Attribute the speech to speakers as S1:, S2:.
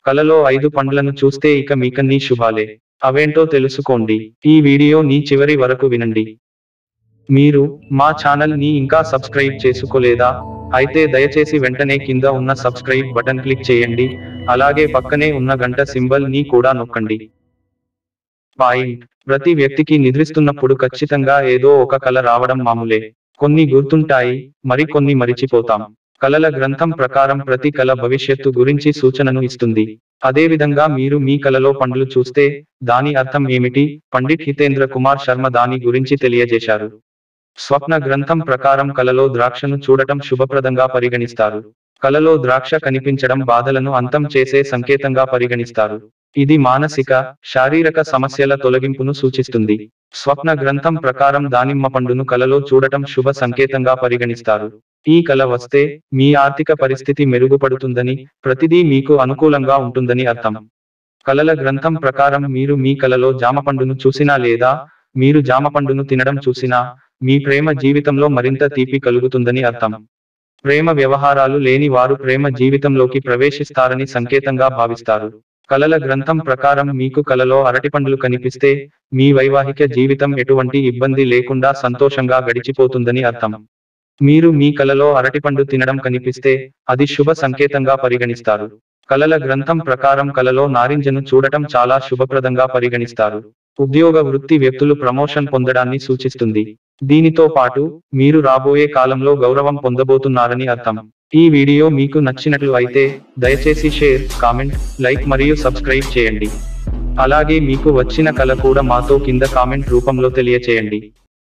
S1: కలలో ఐదు పండ్లను చూస్తే ఇక మీకన్నీ శుభాలే అవేంటో తెలుసుకోండి ఈ వీడియో నీ చివరి వరకు వినండి మీరు మా ఛానల్ ని ఇంకా సబ్స్క్రైబ్ చేసుకోలేదా అయితే దయచేసి వెంటనే కింద ఉన్న సబ్స్క్రైబ్ బటన్ క్లిక్ చేయండి అలాగే పక్కనే ఉన్న గంట సింబల్ ని కూడా నొక్కండి పాయింట్ ప్రతి వ్యక్తికి నిద్రిస్తున్నప్పుడు ఖచ్చితంగా ఏదో ఒక కల రావడం మామూలే కొన్ని గుర్తుంటాయి మరి కొన్ని మరిచిపోతాం కలల గ్రంథం ప్రకారం ప్రతి కల భవిష్యత్తు గురించి సూచనను ఇస్తుంది అదేవిధంగా మీరు మీ కలలో పండ్లు చూస్తే దాని అర్థం ఏమిటి పండిట్ హితేంద్ర కుమార్ శర్మ దాని గురించి తెలియజేశారు స్వప్న గ్రంథం ప్రకారం కలలో ద్రాక్షను చూడటం శుభప్రదంగా పరిగణిస్తారు కలలో ద్రాక్ష కనిపించడం బాధలను అంతం చేసే సంకేతంగా పరిగణిస్తారు ఇది మానసిక శారీరక సమస్యల తొలగింపును సూచిస్తుంది స్వప్న గ్రంథం ప్రకారం దానిమ్మ పండును కలలో చూడటం శుభ సంకేతంగా పరిగణిస్తారు ఈ కల వస్తే మీ ఆర్థిక పరిస్థితి మెరుగుపడుతుందని ప్రతిదీ మీకు అనుకూలంగా ఉంటుందని అర్థం కలల గ్రంథం ప్రకారం మీరు మీ కలలో జామపండును చూసినా లేదా మీరు జామపండును తినడం చూసినా మీ ప్రేమ జీవితంలో మరింత తీపి కలుగుతుందని అర్థం ప్రేమ వ్యవహారాలు లేని వారు ప్రేమ జీవితంలోకి ప్రవేశిస్తారని సంకేతంగా భావిస్తారు కలల గ్రంథం ప్రకారం మీకు కలలో అరటిపండ్లు కనిపిస్తే మీ వైవాహిక జీవితం ఎటువంటి ఇబ్బంది లేకుండా సంతోషంగా గడిచిపోతుందని అర్థం మీరు మీ కలలో అరటిపండు తినడం కనిపిస్తే అది శుభ సంకేతంగా పరిగణిస్తారు కలల గ్రంథం ప్రకారం కలలో నారింజను చూడటం చాలా శుభప్రదంగా పరిగణిస్తారు ఉద్యోగ వృత్తి వ్యక్తులు ప్రమోషన్ పొందడాన్ని సూచిస్తుంది దీనితో పాటు మీరు రాబోయే కాలంలో గౌరవం పొందబోతున్నారని అర్థం ఈ వీడియో మీకు నచ్చినట్లు అయితే దయచేసి షేర్ కామెంట్ లైక్ మరియు సబ్స్క్రైబ్ చేయండి అలాగే మీకు వచ్చిన కల కూడా మాతో కింద కామెంట్ రూపంలో తెలియచేయండి